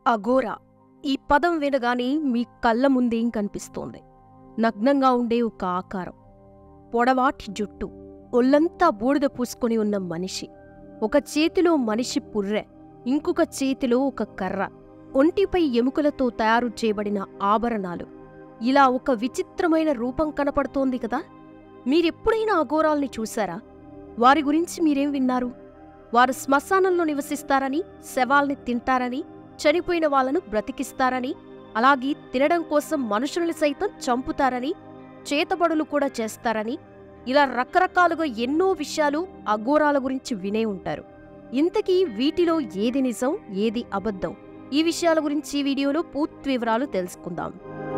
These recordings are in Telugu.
అఘోరా ఈ పదం వినగానే మీ కళ్ళ ముందేం కనిపిస్తోంది నగ్నంగా ఉండే ఒక ఆకారం పొడవాటి జుట్టు ఒళ్ళంతా బూడిద పూసుకొని ఉన్న మనిషి ఒక చేతిలో మనిషి పుర్రె ఇంకొక చేతిలో ఒక కర్ర ఒంటిపై ఎముకలతో తయారు చేయబడిన ఆభరణాలు ఇలా ఒక విచిత్రమైన రూపం కనపడుతోంది కదా మీరెప్పుడైనా అఘోరాల్ని చూశారా వారి గురించి మీరేం విన్నారు వారు శ్మశానంలో నివసిస్తారని శవాల్ని తింటారని చనిపోయిన వాళ్ళను బ్రతికిస్తారని అలాగే తినడం కోసం మనుషుల్ని సైతం చంపుతారని చేతబడులు కూడా చేస్తారని ఇలా రకరకాలుగా ఎన్నో విషయాలు అఘోరాల గురించి వినే ఉంటారు ఇంతకీ వీటిలో ఏది నిజం ఏది అబద్ధం ఈ విషయాల గురించి ఈ వీడియోలో పూర్తి వివరాలు తెలుసుకుందాం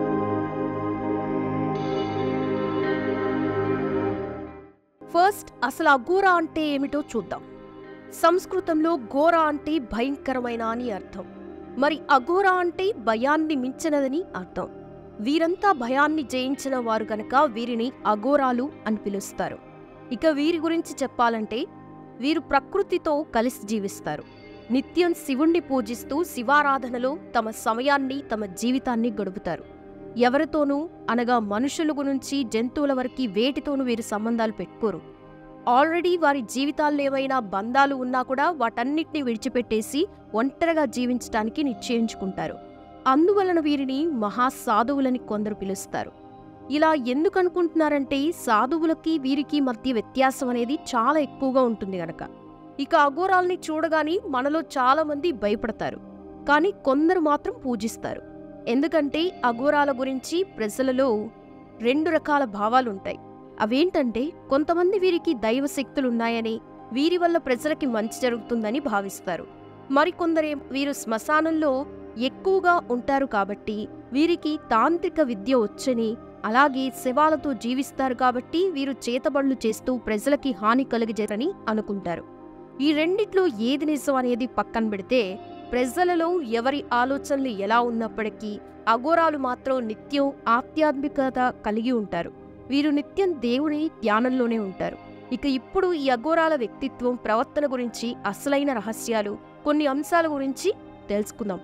ఫస్ట్ అసలు అఘోరా అంటే ఏమిటో చూద్దాం సంస్కృతంలో ఘోర అంటే భయంకరమైన అని అర్థం మరి అఘోరా అంటే భయాన్ని మించినదని అర్థం వీరంతా భయాన్ని జయించిన వారు గనక వీరిని అఘోరాలు అని పిలుస్తారు ఇక వీరి గురించి చెప్పాలంటే వీరు ప్రకృతితో కలిసి జీవిస్తారు నిత్యం శివుణ్ణి పూజిస్తూ శివారాధనలో తమ సమయాన్ని తమ జీవితాన్ని గడుపుతారు ఎవరితోనూ అనగా మనుషుల గురించి జంతువుల వరకు వేటితోనూ వీరు సంబంధాలు పెట్టుకోరు ఆల్రెడీ వారి జీవితాల్లో ఏవైనా బంధాలు ఉన్నా కూడా వాటన్నిటిని విడిచిపెట్టేసి ఒంటరిగా జీవించటానికి నిశ్చయించుకుంటారు అందువలన వీరిని మహాసాధువులని కొందరు పిలుస్తారు ఇలా ఎందుకు అనుకుంటున్నారంటే సాధువులకి వీరికి మధ్య వ్యత్యాసం అనేది చాలా ఎక్కువగా ఉంటుంది గనక ఇక అఘోరాల్ని చూడగానే మనలో చాలా మంది భయపడతారు కానీ కొందరు మాత్రం పూజిస్తారు ఎందుకంటే అఘోరాల గురించి ప్రజలలో రెండు రకాల భావాలుంటాయి అవేంటంటే కొంతమంది వీరికి దైవశక్తులున్నాయని వీరి వల్ల ప్రజలకి మంచి జరుగుతుందని భావిస్తారు మరికొందరే వీరు శ్మశానంలో ఎక్కువగా ఉంటారు కాబట్టి వీరికి తాంత్రిక విద్య వచ్చని అలాగే శవాలతో జీవిస్తారు కాబట్టి వీరు చేతబడులు చేస్తూ ప్రజలకి హాని కలిగజేరని అనుకుంటారు ఈ రెండిట్లో ఏది నిజం అనేది పక్కన పెడితే ప్రజలలో ఎవరి ఆలోచనలు ఎలా ఉన్నప్పటికీ అఘోరాలు మాత్రం నిత్యం ఆధ్యాత్మికత కలిగి ఉంటారు వీరు నిత్యం దేవుని ధ్యానంలోనే ఉంటారు ఇక ఇప్పుడు ఈ అఘోరాల వ్యక్తిత్వం ప్రవర్తన గురించి అసలైన రహస్యాలు కొన్ని అంశాల గురించి తెలుసుకుందాం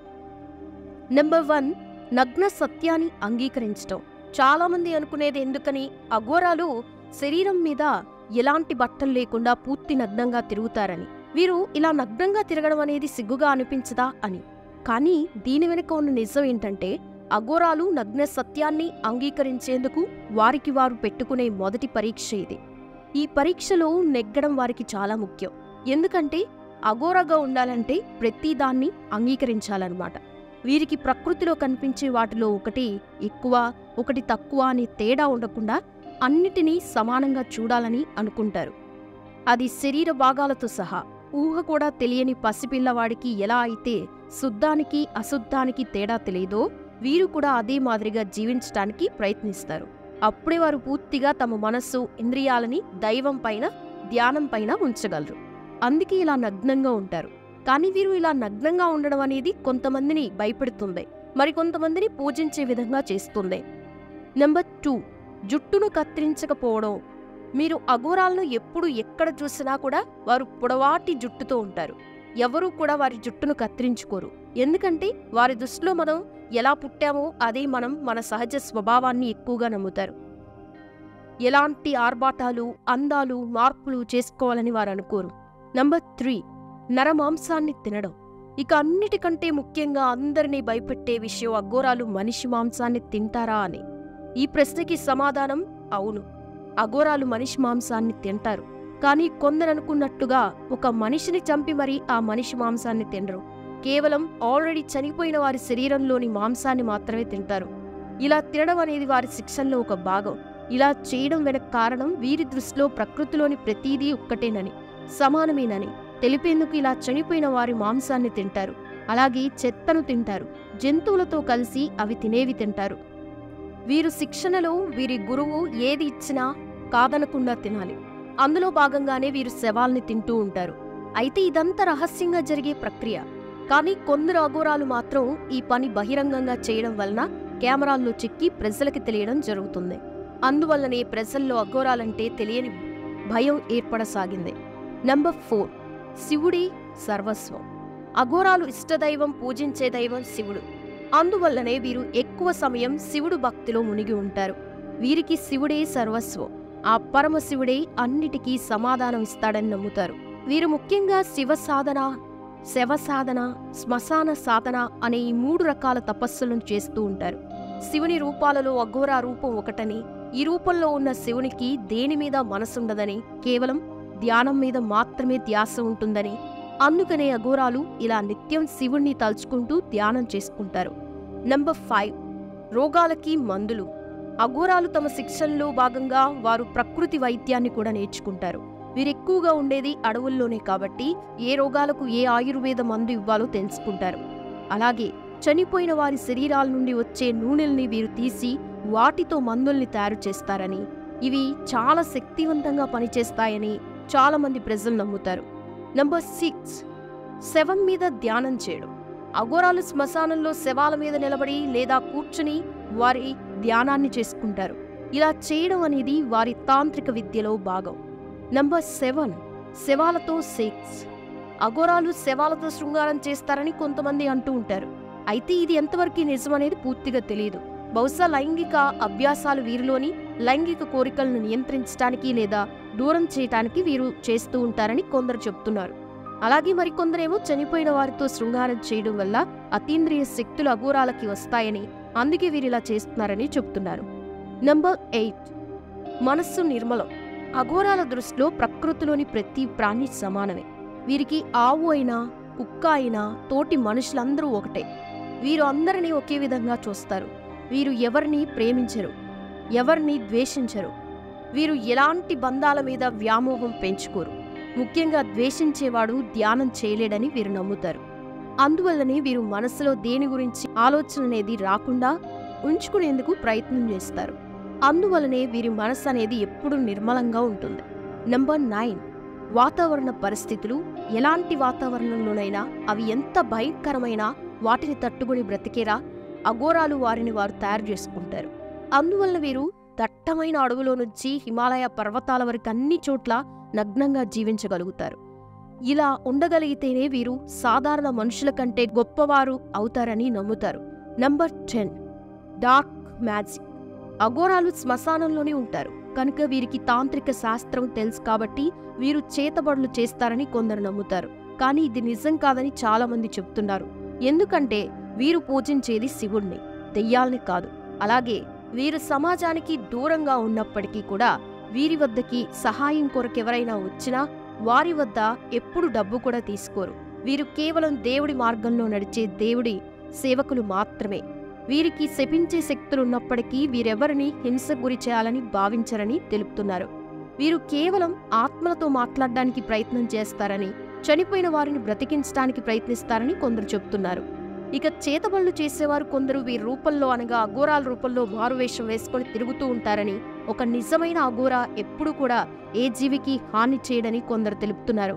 నెంబర్ వన్ నగ్న సత్యాన్ని అంగీకరించటం చాలామంది అనుకునేది ఎందుకని అఘోరాలు శరీరం మీద ఎలాంటి బట్టలు లేకుండా పూర్తి నగ్నంగా తిరుగుతారని వీరు ఇలా నగ్నంగా తిరగడం అనేది సిగ్గుగా అనిపించదా అని కానీ దీని వెనుక ఉన్న నిజం ఏంటంటే అఘోరాలు నగ్న సత్యాన్ని అంగీకరించేందుకు వారికి వారు పెట్టుకునే మొదటి పరీక్ష ఇది ఈ పరీక్షలో నెగ్గడం వారికి చాలా ముఖ్యం ఎందుకంటే అఘోరగా ఉండాలంటే ప్రతిదాన్ని అంగీకరించాలన్నమాట వీరికి ప్రకృతిలో కనిపించే వాటిలో ఒకటి ఎక్కువ ఒకటి తక్కువ అనే తేడా ఉండకుండా అన్నిటినీ సమానంగా చూడాలని అనుకుంటారు అది శరీర భాగాలతో సహా ఊహ కూడా తెలియని పసిపిల్లవాడికి ఎలా అయితే శుద్ధానికి అశుద్ధానికి తేడా తెలియదో వీరు కూడా అదే మాదిరిగా జీవించటానికి ప్రయత్నిస్తారు అప్పుడే వారు పూర్తిగా తమ మనస్సు ఇంద్రియాలని దైవం పైన ధ్యానం పైన ఉంచగలరు అందుకే ఇలా నగ్నంగా ఉంటారు కానీ వీరు ఇలా నగ్నంగా ఉండడం అనేది కొంతమందిని భయపెడుతుంది మరికొంతమందిని పూజించే విధంగా చేస్తుంది నెంబర్ టూ జుట్టును కత్తిరించకపోవడం మీరు అఘోరాలను ఎప్పుడు ఎక్కడ చూసినా కూడా వారు పొడవాటి జుట్టుతో ఉంటారు ఎవరూ కూడా వారి జుట్టును కత్తిరించుకోరు ఎందుకంటే వారి దృష్టిలో మనం ఎలా పుట్టామో అదే మనం మన సహజ స్వభావాన్ని ఎక్కువగా నమ్ముతారు ఎలాంటి ఆర్భాటాలు అందాలు మార్పులు చేసుకోవాలని వారు అనుకోరు నంబర్ త్రీ నరమాంసాన్ని తినడం ఇక అన్నిటికంటే ముఖ్యంగా అందరినీ భయపెట్టే విషయం అఘోరాలు మనిషి మాంసాన్ని తింటారా అని ఈ ప్రశ్నకి సమాధానం అవును అఘోరాలు మనిషి మాంసాన్ని తింటారు కానీ కొందరనుకున్నట్టుగా ఒక మనిషిని చంపి మరీ ఆ మనిషి మాంసాన్ని తినరు కేవలం ఆల్రెడీ చనిపోయిన వారి శరీరంలోని మాంసాన్ని మాత్రమే తింటారు ఇలా తినడం అనేది వారి శిక్షణలో ఒక భాగం ఇలా చేయడం వెనక కారణం వీరి దృష్టిలో ప్రకృతిలోని ప్రతీదీ ఒక్కటేనని సమానమేనని తెలిపేందుకు ఇలా చనిపోయిన వారి మాంసాన్ని తింటారు అలాగే చెత్తను తింటారు జంతువులతో కలిసి అవి తినేవి తింటారు వీరు శిక్షణలో వీరి గురువు ఏది ఇచ్చినా కాదనకుండా తినాలి అందులో భాగంగానే వీరు శవాల్ని తింటూ ఉంటారు అయితే ఇదంతా రహస్యంగా జరిగే ప్రక్రియ కానీ కొందరు అఘోరాలు మాత్రం ఈ పని బహిరంగంగా చేయడం వలన కెమెరాల్లో చిక్కి ప్రజలకి తెలియడం జరుగుతుంది అందువల్లనే ప్రజల్లో అఘోరాలంటే తెలియని భయం ఏర్పడసాగింది నంబర్ ఫోర్ శివుడే సర్వస్వం అఘోరాలు ఇష్టదైవం పూజించే దైవం శివుడు అందువల్లనే వీరు ఎక్కువ సమయం శివుడు భక్తిలో మునిగి ఉంటారు వీరికి శివుడే సర్వస్వం ఆ పరమశివుడే అన్నిటికీ సమాధానం ఇస్తాడని నమ్ముతారు వీరు ముఖ్యంగా శివ సాధన శవ సాధన శ్మశాన సాధన అనే ఈ మూడు రకాల తపస్సులను చేస్తూ ఉంటారు శివుని రూపాలలో అఘోరా రూపం ఒకటని ఈ రూపంలో ఉన్న శివునికి దేని మీద మనసుండదని కేవలం ధ్యానం మీద మాత్రమే ధ్యాస ఉంటుందని అందుకనే అఘోరాలు ఇలా నిత్యం శివుణ్ణి తలుచుకుంటూ ధ్యానం చేసుకుంటారు నంబర్ ఫైవ్ రోగాలకి మందులు అఘోరాలు తమ శిక్షణలో భాగంగా వారు ప్రకృతి వైద్యాన్ని కూడా నేర్చుకుంటారు వీరెక్కువగా ఉండేది అడవుల్లోనే కాబట్టి ఏ రోగాలకు ఏ ఆయుర్వేద మందు ఇవ్వాలో తెలుసుకుంటారు అలాగే చనిపోయిన వారి శరీరాల నుండి వచ్చే నూనెల్ని వీరు తీసి వాటితో మందుల్ని తయారు చేస్తారని ఇవి చాలా శక్తివంతంగా పనిచేస్తాయని చాలా మంది ప్రజలు నమ్ముతారు నంబర్ సిక్స్ శవం మీద ధ్యానం చేయడం అఘోరాలు శ్మశానంలో శవాల మీద నిలబడి లేదా కూర్చుని వారి ధ్యానాన్ని చేసుకుంటారు ఇలా చేయడం అనేది వారి తాంత్రిక విద్యలో భాగం నంబర్ సెవెన్ శవాలతో సెక్స్ అఘోరాలు శవాలతో శృంగారం చేస్తారని కొంతమంది అంటూ ఉంటారు అయితే ఇది ఎంతవరకు నిజమనేది పూర్తిగా తెలియదు బహుశా లైంగిక అభ్యాసాలు వీరిలోని లైంగిక కోరికలను నియంత్రించడానికి లేదా దూరం చేయటానికి వీరు చేస్తూ ఉంటారని కొందరు చెప్తున్నారు అలాగే మరికొందరేమో చనిపోయిన వారితో శృంగారం చేయడం వల్ల అతీంద్రియ శక్తులు అఘోరాలకి వస్తాయని అందుకే వీరిలా చేస్తున్నారని చెప్తున్నారు నంబర్ ఎయిట్ మనస్సు నిర్మలం అఘోరాల దృష్టిలో ప్రకృతిలోని ప్రతి ప్రాణి సమానమే వీరికి ఆవు అయినా కుక్క అయినా తోటి మనుషులందరూ ఒకటే వీరు అందరినీ ఒకే విధంగా చూస్తారు వీరు ఎవరిని ప్రేమించరు ఎవరిని ద్వేషించరు వీరు ఎలాంటి బంధాల మీద వ్యామోహం పెంచుకోరు ముఖ్యంగా ద్వేషించేవాడు ధ్యానం చేయలేడని వీరు నమ్ముతారు అందువల్లనే వీరు మనసులో దేని గురించి ఆలోచన అనేది రాకుండా ఉంచుకునేందుకు ప్రయత్నం చేస్తారు అందువలనే వీరి మనసు అనేది ఎప్పుడూ నిర్మలంగా ఉంటుంది నంబర్ నైన్ వాతావరణ పరిస్థితులు ఎలాంటి వాతావరణంలోనైనా అవి ఎంత భయంకరమైనా వాటిని తట్టుకుని బ్రతికేరా అఘోరాలు వారిని వారు తయారు చేసుకుంటారు అందువల్ల వీరు దట్టమైన అడవులో నుంచి హిమాలయ పర్వతాల వరకు అన్ని చోట్ల నగ్నంగా జీవించగలుగుతారు ఇలా ఉండగలిగితేనే వీరు సాధారణ మనుషుల కంటే గొప్పవారు అవుతారని నమ్ముతారు నంబర్ టెన్ డార్క్ మ్యాజిక్ అఘోరాలు శ్మశానంలోనే ఉంటారు కనుక వీరికి తాంత్రిక శాస్త్రం తెలుసు కాబట్టి వీరు చేతబడులు చేస్తారని కొందరు నమ్ముతారు కానీ ఇది నిజం కాదని చాలా మంది చెప్తున్నారు ఎందుకంటే వీరు పూజించేది శివుణ్ణి దెయ్యాల్ని కాదు అలాగే వీరు సమాజానికి దూరంగా ఉన్నప్పటికీ కూడా వీరి వద్దకి సహాయం కొరకెవరైనా వచ్చినా వారి వద్ద ఎప్పుడు డబ్బు కూడా తీసుకోరు వీరు కేవలం దేవుడి మార్గంలో నడిచే దేవుడి సేవకులు మాత్రమే వీరికి శపించే శక్తులున్నప్పటికీ వీరెవరిని హింసకు గురి చేయాలని భావించరని తెలుపుతున్నారు వీరు కేవలం ఆత్మలతో మాట్లాడడానికి ప్రయత్నం చేస్తారని చనిపోయిన వారిని బ్రతికించడానికి ప్రయత్నిస్తారని కొందరు చెబుతున్నారు ఇక చేతబళ్ళు చేసేవారు కొందరు వీరి రూపంలో అనగా అఘోరాల రూపంలో మారువేషం వేసుకొని తిరుగుతూ ఉంటారని ఒక నిజమైన అఘోరా ఎప్పుడూ కూడా ఏ జీవికి హాని చేయడని కొందరు తెలుపుతున్నారు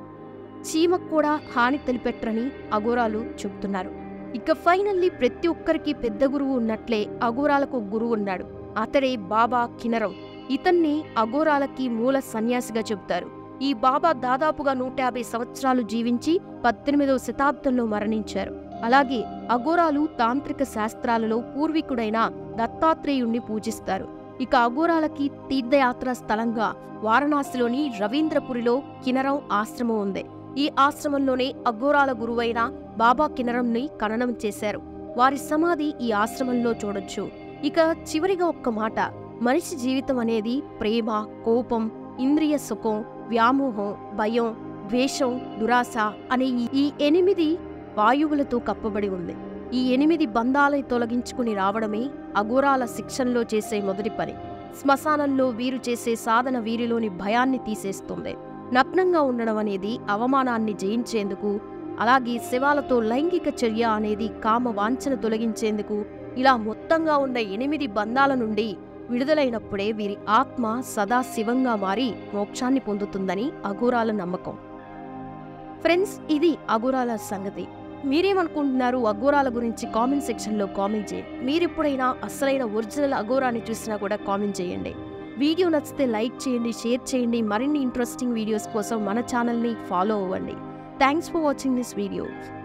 చీమకు కూడా హాని తెలిపెట్టరని అఘోరాలు చెబుతున్నారు ఇక ఫైనల్లీ ప్రతి ఒక్కరికి పెద్ద గురువు ఉన్నట్లే అఘోరాలకు గురువు ఉన్నాడు అతడే బాబా కినరం ఇతన్ని అఘోరాలకి మూల సన్యాసిగా చెబుతారు ఈ బాబా దాదాపుగా నూట యాభై సంవత్సరాలు జీవించి పద్దెనిమిదవ శతాబ్దంలో మరణించారు అలాగే అఘోరాలు తాంత్రిక శాస్త్రాలలో పూర్వీకుడైన దత్తాత్రేయుణ్ణి పూజిస్తారు ఇక అఘోరాలకి తీర్థయాత్ర స్థలంగా వారణాసిలోని రవీంద్రపురిలో కినరం ఆశ్రమం ఉంది ఈ ఆశ్రమంలోనే అఘోరాల గురువైన బాబా కినరంని ఖననం చేశారు వారి సమాధి ఈ ఆశ్రమంలో చూడొచ్చు ఇక చివరిగా ఒక్క మాట మనిషి జీవితం అనేది ప్రేమ కోపం ఇంద్రియ సుఖం వ్యామోహం భయం ద్వేషం దురాశ అనే ఈ- ఈ ఎనిమిది వాయువులతో కప్పబడి ఉంది ఈ ఎనిమిది బంధాలని తొలగించుకుని రావడమే అఘోరాల శిక్షణలో చేసే మొదటి పని శ్మశానంలో వీరు చేసే సాధన వీరిలోని భయాన్ని తీసేస్తుంది నగ్నంగా ఉండడం అనేది అవమానాన్ని జయించేందుకు అలాగే శివాలతో లైంగిక చర్య అనేది కామ వాంఛన తొలగించేందుకు ఇలా మొత్తంగా ఉన్న ఎనిమిది బంధాల నుండి విడుదలైనప్పుడే వీరి ఆత్మ సదా శివంగా మారి మోక్షాన్ని పొందుతుందని అఘోరాల నమ్మకం ఫ్రెండ్స్ ఇది అఘోరాల సంగతి మీరేమనుకుంటున్నారు అఘోరాల గురించి కామెంట్ సెక్షన్లో కామెంట్ చేయండి మీరెప్పుడైనా అసలైన ఒరిజినల్ అఘోరాని చూసినా కూడా కామెంట్ చేయండి వీడియో నచ్చితే లైక్ చేయండి షేర్ చేయండి మరిన్ని ఇంట్రెస్టింగ్ వీడియోస్ కోసం మన ఛానల్ని ఫాలో అవ్వండి thanks for watching this video